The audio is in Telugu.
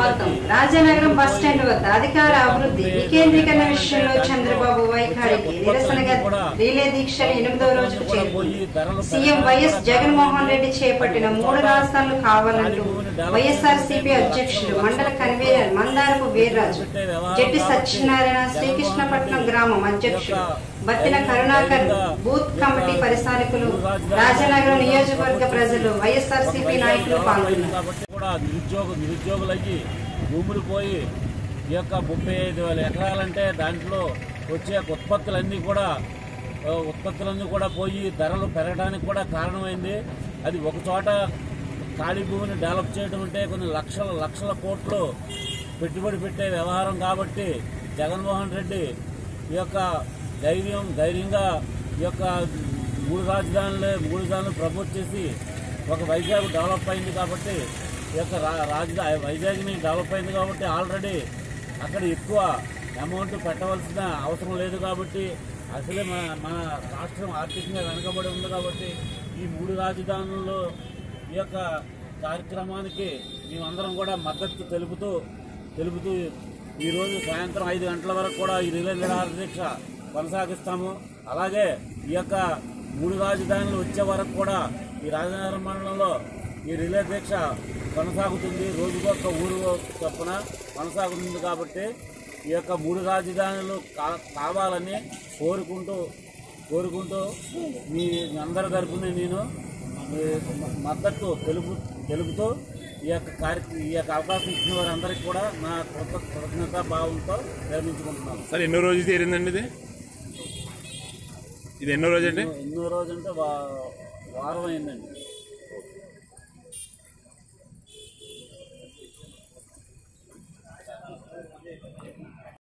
స్వాగతం రాజానగరం బస్ స్టాండ్ వద్ద అధికార అభివృద్ధి వికేంద్రీకరణ విషయంలో చంద్రబాబు వైఖరికి నిరసనగా రిలే దీక్షలు ఎనిమిదవ రోజుకు చేరుకుంది సీఎం వైఎస్ జగన్మోహన్ రెడ్డి చేపట్టిన మూడు రాజధానులు కావాలంటూ వైఎస్ఆర్ సిపి అధ్యక్షులు మండల కన్వీనర్ మందారపు వీర్రాజు జట్టి సత్యనారాయణ శ్రీకృష్ణపట్నం గ్రామం అధ్యక్షుడు బత్తిన కరుణాకర్ బూత్ కమిటీ పరిశాలకులు రాజానగరం నియోజకవర్గ ప్రజలు వైఎస్ఆర్ సిపి నాయకులు పాల్గొన్నారు కాబట్టి కూడా నిరుద్యోగ నిరుద్యోగులకి భూములు పోయి ఈ యొక్క ముప్పై ఐదు వేల ఎకరాలంటే దాంట్లో వచ్చే ఉత్పత్తులన్నీ కూడా ఆ, ఉత్పత్తులన్నీ కూడా పోయి ధరలు పెరగడానికి కూడా కారణమైంది అది ఒక చోట ఖాళీ భూమిని డెవలప్ చేయడం అంటే కొన్ని లక్షల లక్షల కోట్లు పెట్టుబడి పెట్టే వ్యవహారం కాబట్టి జగన్మోహన్ రెడ్డి ఈ యొక్క ధైర్యం ధైర్యంగా ఈ యొక్క మూడు రాజధానులు మూడు రాజధానులు ప్రపోజ్ చేసి ఒక వైజాగ్ డెవలప్ అయింది కాబట్టి ఈ యొక్క రా- రాజధాని వైజాగ్ని డెవలప్ అయింది కాబట్టి ఆల్రెడీ అక్కడ ఎక్కువ అమౌంట్ పెట్టవలసిన అవసరం లేదు కాబట్టి అసలే మన మన రాష్ట్రం ఆర్థికంగా వెనకబడి ఉంది కాబట్టి ఈ మూడు రాజధానుల్లో ఈ యొక్క కార్యక్రమానికి మేమందరం కూడా మద్దతు తెలుపుతూ తెలుపుతూ ఈరోజు సాయంత్రం ఐదు గంటల వరకు కూడా ఈ రిలే నిరాహార దీక్ష కొనసాగిస్తాము అలాగే ఈ యొక్క మూడు రాజధానులు వచ్చే వరకు కూడా ఈ రాజనగరం మండలంలో ఈ రిలే దీక్ష కొనసాగుతుంది రోజుకొక ఊరు చొప్పున కొనసాగుతుంది కాబట్టి ఈ యొక్క మూడు రాజధానులు కా- కావాలని కోరుకుంటూ కోరుకుంటూ మీ అందరి తరపున నేను మీ మద్దతు తెలుపు తెలుపుతూ ఈ యొక్క కార్య ఈ యొక్క అవకాశం ఇచ్చిన వారందరికీ కూడా నా కృత కృతజ్ఞతా భావంతో ప్రేమించుకుంటున్నాను సార్ ఎన్నో రోజు తీరిందండి ఇది ఇది ఎన్నో రోజు అండి ఎన్నో రోజు అంటే వా- వారం అయిందండి